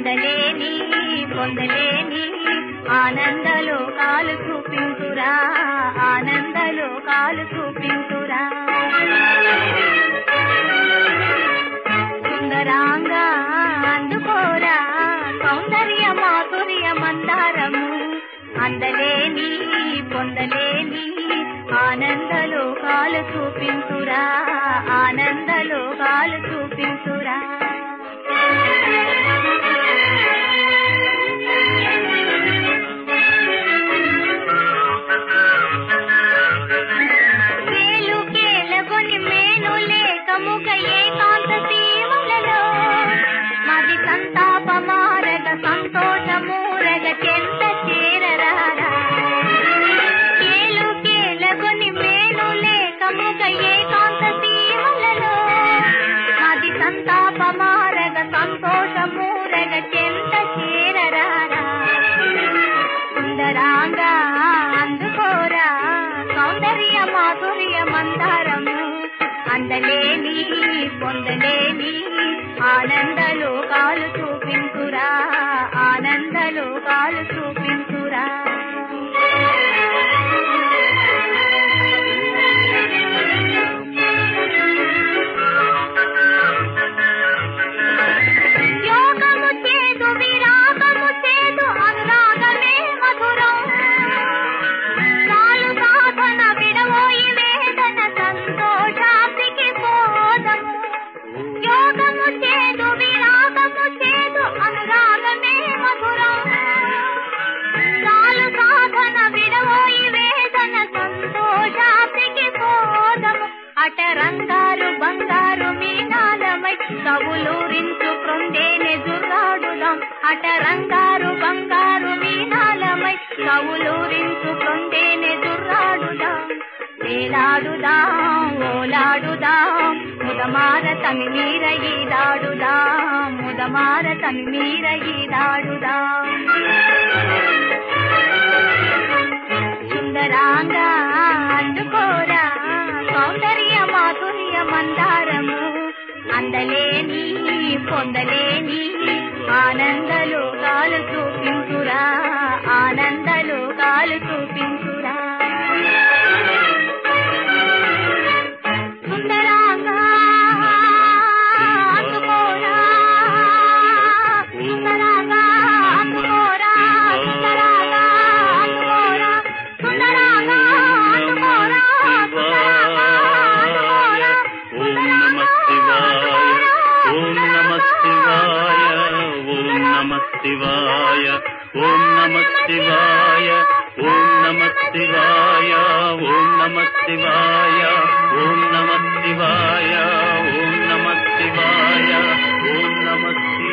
అందలేని పొందలేని ఆనందలో కాలు చూపించురా ఆనందలో కాలు చూపించురా సుందరాంగా అందుకోరా సౌందర్య మాధుర్య మందారము అందలేని పొందలేని ఆనందలో కాలు చూపించురా ఆనందలో కాలు చూపించురా వేలు కేలగొని మేను లేకముగ ఏకాంత సీమలలో మది సంతాపమారగ సంతోషమూరగ చెంత చేరరారా కేలు కేలగొని మేను లేకముగ ఏకాంత సీమలలో మది సంతాపమారగ సంతోషమూరగ చెంత చేరరారా సుందరాంగా అందుకోరా సౌందర్య మాధుర్య మందారము అందలేని పొందలేని ఆనందలో కాలు చూపించురా ఆనందలో కాలు చూపించురా యోగము చేదు విరాగము చేదు అనురాగమే మధురం చాలు సాధన విడవోయి వేదన సంతోషానికి పోదము యోగము చేదు విరాగము చేదు అనురాగమే మధురం చాలు సాధన విడవోయి వేదన సంతోషానికి పోదము అటరంగారు బంగారు మీనాలమై కవులూరించు కృండేనే జుర్రాడుదాం అటరంగారు బంగారు మీనాలమై కవులూరించు కృండేనే జుర్రాడుదాం వేలాడుదాం ఓలాడుదాం ముదమార తమి మీర ఈదాడుదాం ముదమార తమి మీర ఈదాడుదాం సుందరాంగా అందుకోరా సౌందర్య మాధుర్య మందారము అందలేని పొందలేని ఆనందలో కాలు చూపించురా ఆనందలో కాలు చూపించురా సుందరాంగా అందుకోరా సుందరాంగా అందుకోరా సుందరాంగా అందుకోరా సుందరాంగా అందుకోరా సుందరాంగా అందుకోరా ఓం నమ శివాయ ఓం నమ శివాయ ఓం నమ శివాయ ఓం నమ శివాయ ఓం నమ శివాయ ఓం నమ శివాయ ఓం నమ శివాయ ఓం నమ శివాయ ఓం నమ శివాయ